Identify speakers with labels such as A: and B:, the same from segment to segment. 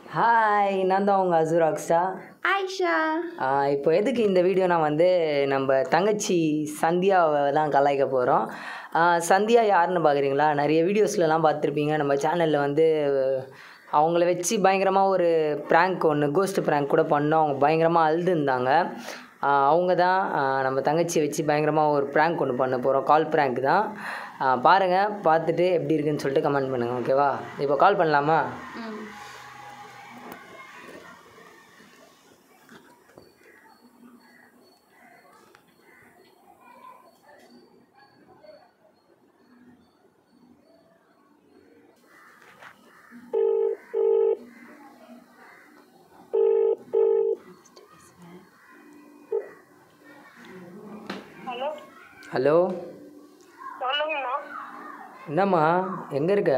A: Hi நான் தான் உங்கள் அசூர் அக்ஷா
B: ஆயிஷா
A: இப்போ எதுக்கு இந்த வீடியோ நான் வந்து நம்ம தங்கச்சி சந்தியாவை தான் கலாய்க்க போகிறோம் சந்தியா யாருன்னு பார்க்குறீங்களா நிறைய வீடியோஸ்லலாம் பார்த்துருப்பீங்க நம்ம சேனலில் வந்து அவங்கள வச்சு பயங்கரமாக ஒரு ப்ராங்க் ஒன்று கோஸ்ட் ப்ராங்க் கூட பண்ணோம் அவங்க பயங்கரமாக அழுதுருந்தாங்க ஆஹ் அவங்க தான் ஆஹ் நம்ம தங்கச்சியை வச்சு பயங்கரமாக ஒரு ப்ராங்க் ஒன்று பண்ண போகிறோம் கால் ப்ராங்க் தான் பாருங்கள் பார்த்துட்டு எப்படி இருக்குன்னு சொல்லிட்டு கமெண்ட் பண்ணுங்கள் ஓகேவா இப்போ கால் பண்ணலாமா
B: ம்
C: ஹலோ
A: ஹலோ
C: சொல்லுங்கண்ணா
A: என்னம்மா எங்கே இருக்க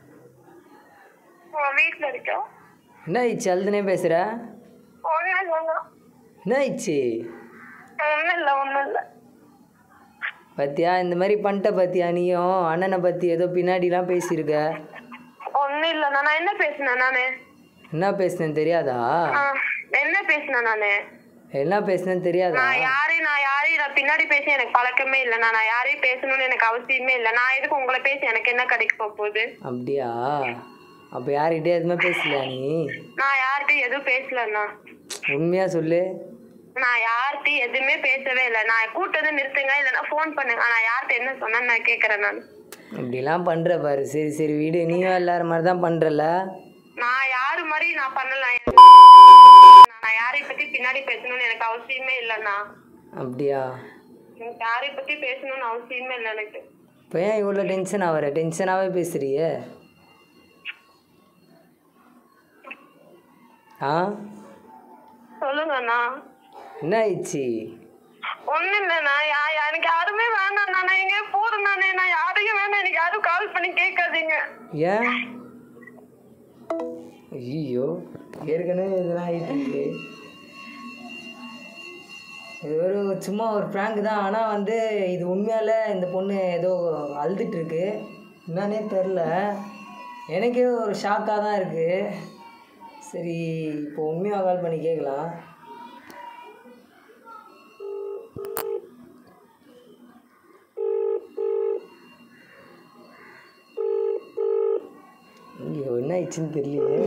C: உன் வீட்டில் இருக்கேன்
A: என்ன ஆயிடுச்சு அழுதுனே பேசுகிற
C: ஒன்றும் இல்லைண்ணா
A: என்ன ஆயிடுச்சு
C: ஒன்றும் இல்லை ஒன்றும் இல்லை
A: பத்தியா இந்த மாதிரி பண்ணிட்ட பத்தியா நீயும் அண்ணனை பற்றி ஏதோ பின்னாடிலாம் பேசியிருக்க
C: ஒன்றும் இல்லைண்ணா நான் என்ன பேசினேன் நான்
A: என்ன பேசுனேன்னு தெரியாதா
C: என்ன பேசினேன் நான்
A: என்ன பேசுனேன்னு தெரியாதா
C: நான் யாரையும் நான் யாரையும் நான் பின்னாடி பேசி எனக்கு பழக்கமே இல்லைண்ணா நான் யாரையும் பேசணும்னு எனக்கு அவசியமே இல்லை நான் எதுக்கு உங்களை பேசி எனக்கு என்ன கிடைக்க போகுது
A: அப்படியா அப்போ யார்கிட்டயே எதுவுமே பேசலையா நீ
C: நான் யார்கிட்டயும் எதுவும் பேசலண்ணா
A: உண்மையாக சொல்லு
C: நான் யார்கிட்டயும் எதுவுமே பேசவே இல்லை நான் கூட்டத்தை நிறுத்துங்க இல்லைன்னா ஃபோன் பண்ணுங்க நான் யார்கிட்ட என்ன சொன்னேன்னு நான் கேட்குறேன் நான்
A: இப்படிலாம் பண்ணுற பாரு சரி சரி வீடு நீயும் எல்லாரும் மாதிரி தான் பண்ணுறல
C: நான் யாரு மாதிரி நான் பண்ணல நான் யாரை பத்தி பின்னாடி பேசணும்னு எனக்கு அவசியமே இல்லைண்ணா
A: அப்படியா
C: எனக்கு யாரை பத்தி பேசணும்னு அவசியமே இல்லை எனக்கு
A: இப்போ ஏன் இவ்வளோ டென்ஷன் ஆகிற டென்ஷனாகவே பேசுறியே ஆ
C: சொல்லுங்கண்ணா
A: என்ன ஆயிடுச்சு
C: ஒண்ணும் இல்லைண்ணா யா யா- எனக்கு யாருமே வேணாண்ணா நான் எங்கேயோ போறேன் நானே நான் யாரையும் வேணாம் எனக்கு யாரும் கால் பண்ணி கேட்காதீங்க
A: ஏன் ஐயோ ஏற்கனவே இதெல்லாம் ஆகிட்டு இருக்கு இது ஒரு சும்மா ஒரு ப்ராங்க் தான் ஆனால் வந்து இது உண்மையால இந்த பொண்ணு ஏதோ அழுதுட்டு இருக்கு என்னன்னே தெரில எனக்கே ஒரு ஷாக்காக தான் இருக்குது சரி இப்போ உண்மையாக கால் பண்ணி கேட்கலாம் ஐயோ என்ன ஆயிடுச்சுன்னு தெரியலையே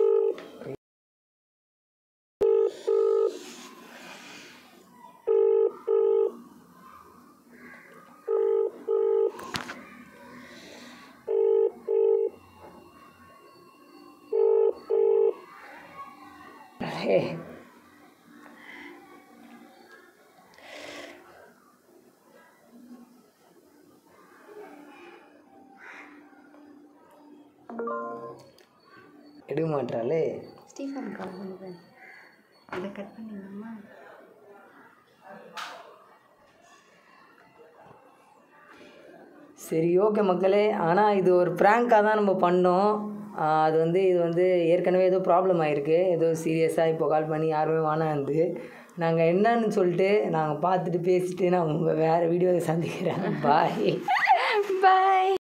A: Hey. எடுக்க மாட்டாளே
B: ஸ்டீஃபன் கால் பண்ணுறேன் இதை கட் பண்ணிடலாமா
A: சரி ஓகே மக்களே ஆனால் இது ஒரு ப்ராங்காக தான் நம்ம பண்ணோம் ஆஹ் அது வந்து இது வந்து ஏற்கனவே ஏதோ ப்ராப்ளம் ஆகிருக்கு ஏதோ சீரியஸாக இப்போ கால் பண்ணி யாருமே வேணாந்து நாங்கள் என்னன்னு சொல்லிட்டு நாங்கள் பார்த்துட்டு பேசிட்டு நான் உங்கள் வேறு வீடியோவை சந்திக்கிறேன் பாய்
B: பாய்